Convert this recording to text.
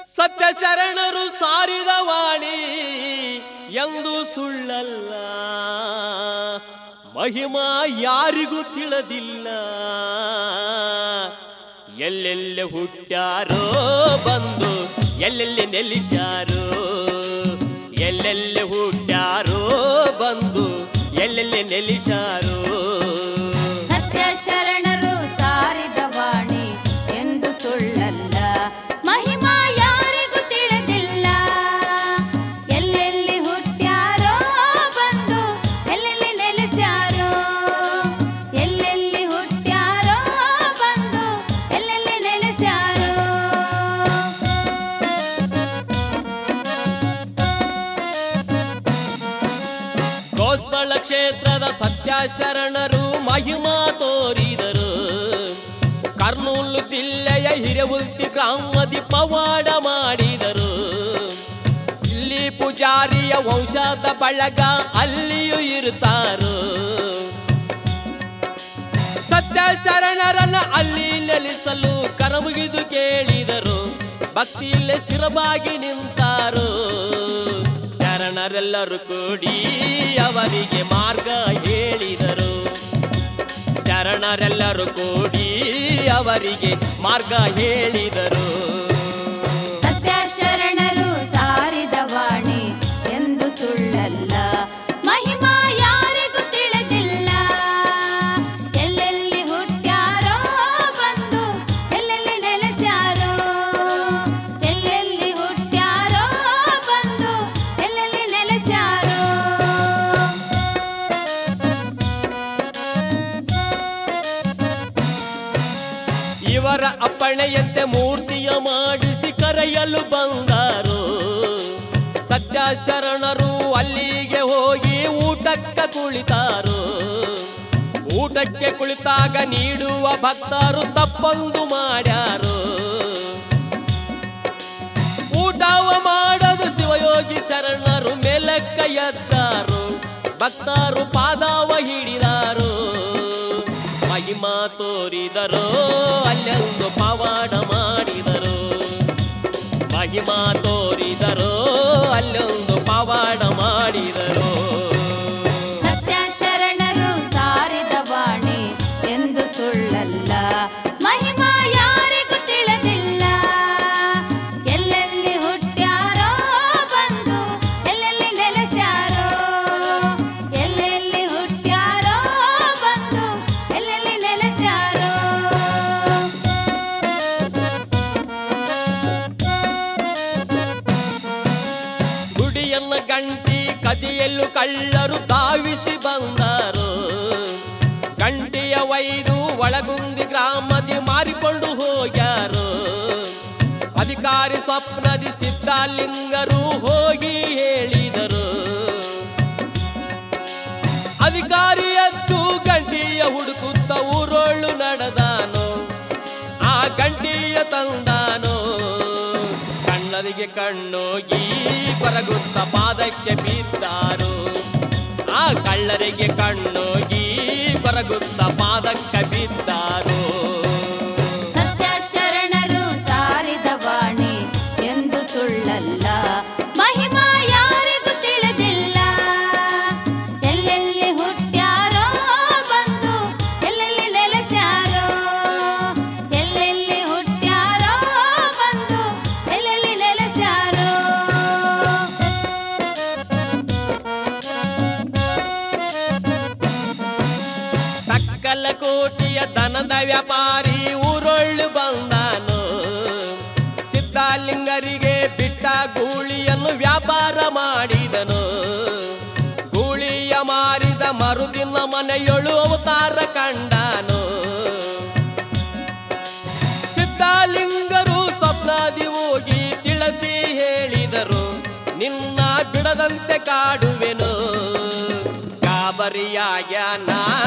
ಸತ್ಯ ಶರಣರು ಸಾರಿದ ವಾಣಿ ಎಂದು ಸುಳ್ಳಲ್ಲ ಮಹಿಮಾ ಯಾರಿಗೂ ತಿಳಿದಿಲ್ಲ ಎಲ್ಲೆಲ್ಲಿ ಹುಟ್ಟ್ಯಾರೋ ಬಂದು ಎಲ್ಲೆಲ್ಲಿ ನೆಲೆಸ್ಯಾರೋ ಎಲ್ಲೆಲ್ಲಿ ಹುಟ್ಟ್ಯಾರೋ ಬಂದು ಎಲ್ಲೆಲ್ಲಿ ನೆಲೆಸ್ಯಾರೋ ಸತ್ಯ ಶರಣರು ಸಾರಿದ ವಾಣಿ ಎಂದು ಸುಳ್ಳಲ್ಲ ಮಹಿಮಾ ಯಾರಿಗೂ ತಿಳಿದಿಲ್ಲ ಎಲ್ಲೆಲ್ಲಿ ಹುಟ್ಟ್ಯಾರೋ ಬಂದು ಎಲ್ಲೆಲ್ಲಿ ನೆಲೆಸ್ಯಾರೋ ಎಲ್ಲೆಲ್ಲಿ ಹುಟ್ಟ್ಯಾರೋ ಬಂದು ಎಲ್ಲೆಲ್ಲಿ ನೆಲೆಸ್ಯಾರೋ ಗೋಸ್ಬಳ ಕ್ಷೇತ್ರದ ಸತ್ಯ ಶರಣರು ಮಹಿಮಾ ತೋರಿದರು ಕರ್ನೂಲು ಜಿಲ್ಲೆಯ ಹಿರೇವುಲ್ತಿ ಗ್ರಾಮದಿ ಪವಾಡ ಮಾಡಿದರು ಇಲ್ಲಿ ಪೂಜಾರಿಯ ವಂಶದ ಬಳಗ ಅಲ್ಲಿಯೂ ಇರುತ್ತಾರು ಸತ್ಯ ಶರಣರನ್ನ ಅಲ್ಲಿ ನೆಲೆಸಲು ಕರಮುಗಿದು ಕೇಳಿದರು ಭಕ್ತಿಯಲ್ಲೇ ಸ್ಥಿರವಾಗಿ ನಿಂತಾರು ಶರಣರೆಲ್ಲರೂ ಕೂಡಿ ಅವರಿಗೆ ಮಾರ್ಗ ಹೇಳಿದರು ಶರಣರೆಲ್ಲರೂ ಕೂಡಿ ಅವರಿಗೆ ಮಾರ್ಗ ಹೇಳಿದರು ಸತ್ಯ ಶರಣರು ಸಾರಿದ ವಾಣಿ ಎಂದು ಸುಳ್ಳಲ್ಲ ಮಹಿಮಾ ಯಾರಿಗೂ ತಿಳಿದಿಲ್ಲ ಎಲ್ಲೆಲ್ಲಿ ಹುಟ್ಟ್ಯಾರೋ ಬಂದು ಎಲ್ಲೆಲ್ಲಿ ನೆಲೆಸ್ಯಾರೋ ಎಲ್ಲೆಲ್ಲಿ ಹುಟ್ಟ್ಯಾರೋ ಬಂದು ಎಲ್ಲೆಲ್ಲಿ ನೆಲೆಸ್ಯಾರೋ ಇವರ ಅಪ್ಪಣೆಯಂತೆ ಮೂರ್ತಿಯ ಮಾಡಿಸಿ ಕರೆಯಲು ಬಂದರು ಸತ್ಯ ಶರಣರು ಅಲ್ಲಿಗೆ ಹೋಗಿ ಊಟಕ್ಕೆ ಕುಳಿತಾರು ಊಟಕ್ಕೆ ಕುಳಿತಾಗ ನೀಡುವ ಭಕ್ತರು ತಪ್ಪೊಂದು ಮಾಡ್ಯಾರು ಊಟವ ಮಾಡದು ಶಿವಯೋಗಿ ಶರಣರು ಮೇಲಕ್ಕ ಎದ್ದಾರು ಭಕ್ತರು ಪಾದವ ಹಿಡಿದಾರು ಮಹಿಮಾ ತೋರಿದರು ಅಲ್ಲೊಂದು ಪವಾಡ ಮಾಡಿದರು ಮಹಿಮಾ ತೋರಿದರು ಅಲ್ಲೊಂದು ಪವಾಡ ಮಾಡಿದರು ಸತ್ಯ ಶರಣರು ಸಾರಿದ ವಾಣಿ ಎಂದು ಸುಳ್ಳಲ್ಲ ಮಹಿಮಾ ಯಾರಿಗೂ ತಿಳಿದಿಲ್ಲ ಎಲ್ಲೆಲ್ಲಿ ಹುಟ್ಟ್ಯಾರೋ ಬಂದು ಎಲ್ಲೆಲ್ಲಿ ನೆಲೆಸ್ಯಾರೋ ಎಲ್ಲೆಲ್ಲಿ ಹುಟ್ಟ್ಯಾರೋ ಬಂದು ಎಲ್ಲೆಲ್ಲಿ ನೆಲೆಸ್ಯಾರೋ ಗುಡಿಯನ್ನ ಗಂಟಿ ಕದಿಯಲು ಕಳ್ಳರು ಧಾವಿಸಿ ಬಂದರು ಗಂಟಿಯ ವೈದು ಒಳಗುಂದಿ ಗ್ರಾಮದಿ ಮಾರಿಕೊಂಡು ಹೋಗ್ಯಾರು ಅಧಿಕಾರಿ ಸ್ವಪ್ನದಿ ಸಿದ್ಧಾಲಿಂಗರು ಹೋಗಿ ಹೇಳಿದರು ಅಧಿಕಾರಿ ಎದ್ದು ಗಂಟಿಯ ಹುಡುಕುತ್ತ ಊರೋಳು ನಡೆದಾನು ಆ ಗಂಟಿಯ ತಂದಾನು ಕಣ್ಣರಿಗೆ ಕಣ್ಣೋಗಿ ಕೊರಗುತ್ತ ಪಾದಕ್ಕೆ ಬಿದ್ದಾರು ಆ ಕಳ್ಳರಿಗೆ ಕಣ್ಣೋಗಿ ಕೊರಗುತ್ತ ಪಾದಕ್ಕೆ ಬಿದ್ದಾರು ಸತ್ಯ ಶರಣರು ಸಾರಿದ ವಾಣಿ ಎಂದು ಸುಳ್ಳಲ್ಲ ಮಹಿಮಾ ಯಾರಿಗೂ ತಿಳಿದಿಲ್ಲ ಎಲ್ಲೆಲ್ಲಿ ಹುಟ್ಟ್ಯಾರೋ ಬಂದು ಎಲ್ಲೆಲ್ಲಿ ನೆಲೆಸ್ಯಾರೋ ಎಲ್ಲೆಲ್ಲಿ ಹುಟ್ಟ್ಯಾರೋ ಬಂದು ಎಲ್ಲೆಲ್ಲಿ ನೆಲೆಸ್ಯಾರೋ ಸಕ್ಕಲ ಕೋಟಿಯ ದನದ ವ್ಯಾಪಾರಿ ಊರೊಳ್ಳು ಬಂದಾನು ಸಿದ್ಧಾಲಿಂಗರಿಗೆ ಬಿಟ್ಟ ಗೂಳಿಯನ್ನು ವ್ಯಾಪಾರ ಮಾಡಿದನು ಗೂಳಿಯ ಮಾರಿದ ಮರುದಿನ ಮನೆಯೊಳು ಅವತಾರ ಕಂಡನು ಸಿದ್ಧಾಲಿಂಗರು ಸ್ವಪ್ನಾದಿ ಹೋಗಿ ತಿಳಿಸಿ ಹೇಳಿದರು ನಿನ್ನ ಬಿಡದಂತೆ ಕಾಡುವೆನು ಗಾಬರಿಯಾಗ್ಯಾನ